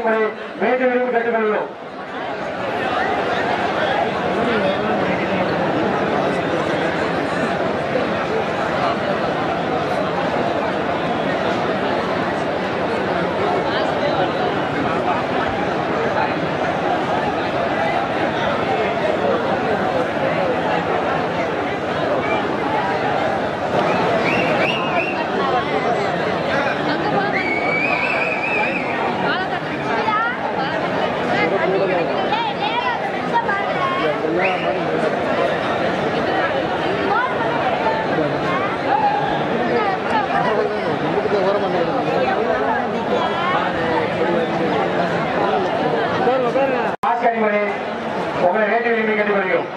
அணியினரை மேட்டு விரும்பி கேட்டுக்கொள்கிறோம் ஆசிய அணிமனை உங்களை மேட்டு விரும்பி கேட்டுக்கொள்கிறோம்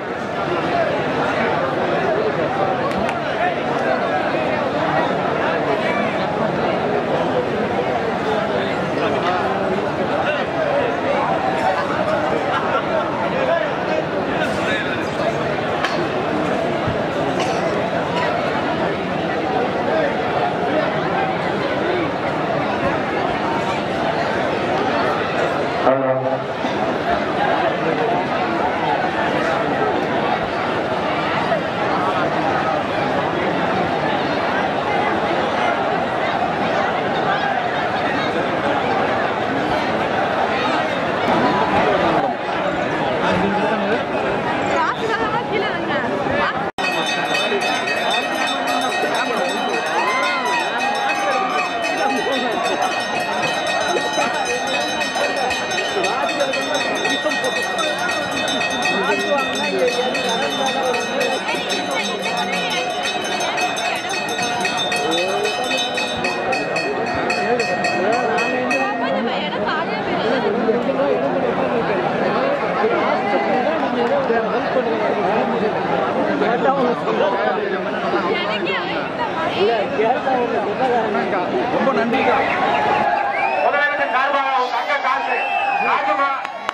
ரொம்ப நன்றிங்க முதலமைச்சர் சார்பாக ஒரு தங்க காசு ராஜமா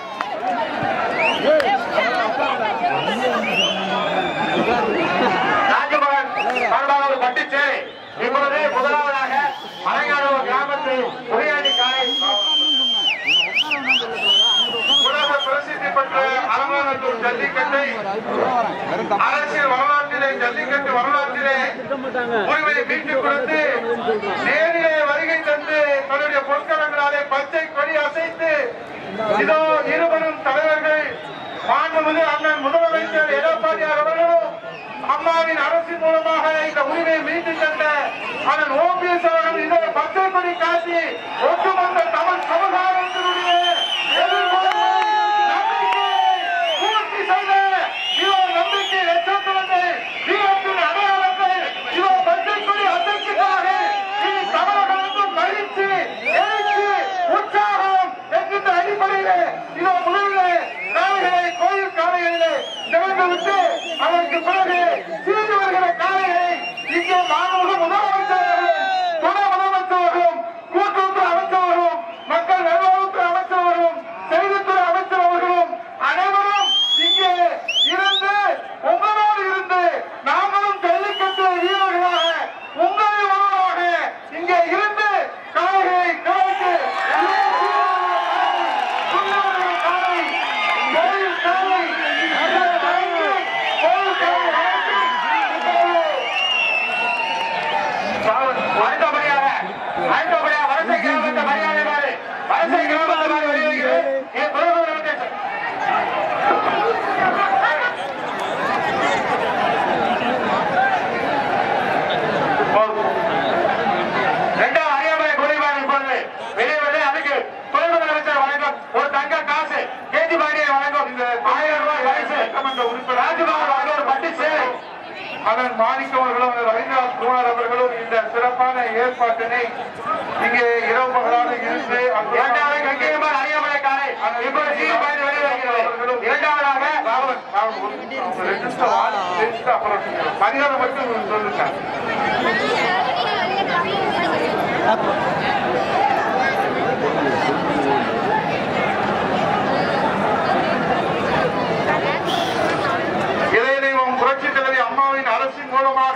ராஜமகன் சார்பாக ஒரு பட்டு சேலை இப்பொழுது முதலாவதாக மலையாளூர் கிராமத்து உரையாடி காலை உலக பிரசித்தி பெற்ற அலங்காநல்லூர் ஜல்லிக்கட்டை அரசியல் வரலாற்றிலே ஜல்லிக்கட்டு வரலாற்றிலே உரிமையை மீட்டுக் கொடுத்து நேரிலே வருகை தந்து தன்னுடைய பொற்களங்களாலே பச்சை கொடி அசைத்து இதோ இருவரும் தலைவர்கள் மாண்புமிகு அண்ணன் முதலமைச்சர் எடப்பாடியார் அவர்களும் அம்மாவின் அரசின் மூலமாக இந்த உரிமையை மீட்டு தந்த அண்ணன் ஓபிஎஸ் அவர்கள் இதோ பச்சை கொடி காட்டி ஒட்டுமொத்த தமிழ் சமுதாயத்தினுடைய எதிர்பார்ப்பை, நம்பிக்கையை பூர்த்தி செய்த இதோ நம்பிக்கை லட்சத்துவத்தை வீரத்தின் அடையாளத்தை இதோ பச்சை கொடி அசைக்கிறாக இனி தமிழர்களுக்கும் மகிழ்ச்சி எழுச்சி உற்சாகம் என்கின்ற அடிப்படையிலே இதோ முதலிலே காளைகளை கோயில் காளைகளிலே நிகழ்ந்து விட்டு அதற்கு பிறகு சீர்ந்து வருகிற காளைகளை இங்கே மாணவர்கள் முதலமைச்சர்களும் துணை முதலமைச்சர்களும் கூட்டுறவுத்துறை அமைச்சர்களும் மக்கள் நல்வாழ்வுத்துறை அமைச்சர்களும் செய்தித்துறை அமைச்சர் அவர்களும் அனைவரும் இங்கே இருந்து உங்களோடு இருந்து நாங்களும் ஜல்லிக்கட்டு வீரர்களாக உங்களில் ஒருவராக இங்கே இருந்து காளைகளை கலைத்து துணிவுடைய காளை, கோயில் காளை, அதை வணங்கி, கோயில் காளை வணங்கி, இப்பொழுது அடுத்தபடியாக அடுத்தபடியாக வரிசை கிராமத்து மரியாதை மாறு வரிசை கிராமத்து மாறு வெளியிடுகிறது என் பிரதமர் ரெண்டாவது அரியமலை குடிமகன் இப்பொழுது வெளியே வந்து அதுக்கு துணை முதலமைச்சர் வழங்கும் ஒரு தங்க காசு கேஜி பாடியை வழங்கும் இந்த ஆயிரம் ரூபாய் பரிசு சட்டமன்ற உறுப்பினர் ராஜ்குமார் வழங்க ஒரு பட்டு சேவை அதன் மாணிக்கம் அவர்களும் ரவீந்திரநாத் குமார் அவர்களும் இந்த சிறப்பான ஏற்பாட்டினை இங்கே இரவு பகலாக இருந்து இரண்டாவது கங்கையம்மன் அரியமலை காலை இப்பொழுது சீர் பாய்ந்து வெளிவருகிறது இரண்டாவதாக ராவன் ராவன் ஒரு நிமிஷம், ரெண்டு நிமிஷம் வாடி, பேசிட்டு அப்புறம் மரியாதை மட்டும் சொல்லுங்க இதய தெய்வம் புரட்சி தலைவி அம்மாவின் அரசின் மூலமாக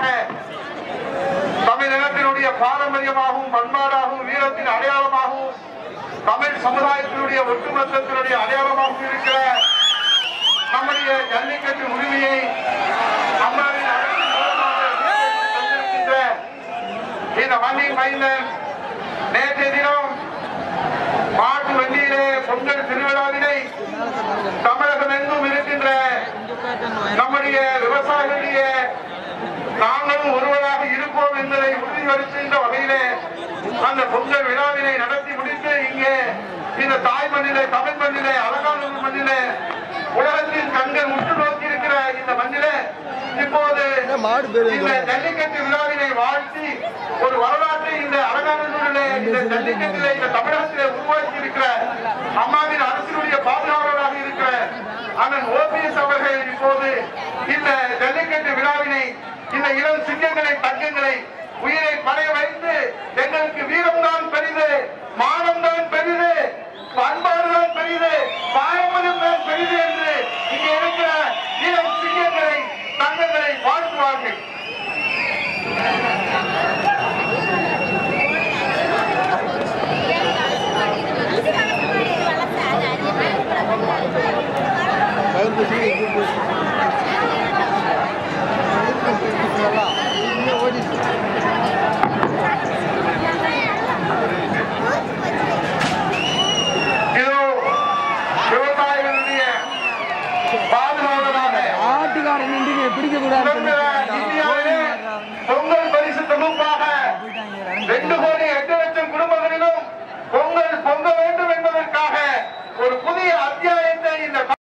தமிழகத்தினுடைய பாரம்பரியமாகவும் பண்பாடாகவும் வீரத்தின் அடையாளமாகவும் தமிழ் சமுதாயத்தினுடைய ஒட்டுமொத்தத்தினுடைய அடையாளமாக இருக்கிற நம்முடைய ஜல்லிக்கட்டு உரிமையை அம்மாவின் அரசின் மூலமாக மீட்டெடுத்து தந்திருக்கின்ற இந்த மண்ணின் மைந்தன் நேற்றைய தினம் மாட்டு வண்டியிலே பொங்கல் திருவிழாவினை தமிழகம் எங்கும் இருக்கின்ற நம்முடைய விவசாயிகளுடைய நாங்களும் ஒருவராக இருப்போம் என்பதை உறுதிப்படுத்துகின்ற வகையிலே அந்த பொங்கல் விழாவினை நடத்தி முடித்து இங்கே இந்த தாய் மண்ணிலே தமிழ் மண்ணிலே அலங்காநல்லூர் மண்ணிலே உலகத்தின் கண்கள் உற்று நோக்கி இருக்கிற இந்த மண்ணிலே இப்போது மாடு பேரு இந்த ஜல்லிக்கட்டு விழாவினை வாழ்த்தி ஒரு வரலாற்றை இந்த அலங்காநல்லூரிலே இந்த ஜல்லிக்கட்டிலே இந்த தமிழகத்திலே உருவாக்கி இருக்கிற அம்மாவின் அரசினுடைய பாதுகாவலராக இருக்கிற அண்ணன் ஓபிஎஸ் அவர்கள் இப்போது இந்த ஜல்லிக்கட்டு விழாவினை இந்த இளம் சிங்கங்களை தங்கங்களை உயிரை பணைய வைத்து எங்களுக்கு வீரம்தான் பெரிது மானம்தான் பெரிது பண்பாடுதான் பெரிது பாரம்பரியம் தான் பெரிது என்று இங்கே இருக்கிற இளம் சிங்கங்களை தங்கங்களை வாழ்த்துவார்கள் கருப்பு சீனி கூட்டு ஓடிச்சு இதோ விவசாயிகளுடைய பாதுகாவலராக ஆட்டுக்காரன் நின்று பிடிக்க கூடாது சுதந்திர இந்தியாவிலே பொங்கல் பரிசு தொகுப்பாக ரெண்டு கோடி எட்டு லட்சம் குடும்பங்களிலும் பொங்கல் பொங்க வேண்டும் என்பதற்காக ஒரு புதிய அத்தியாயத்தை இந்த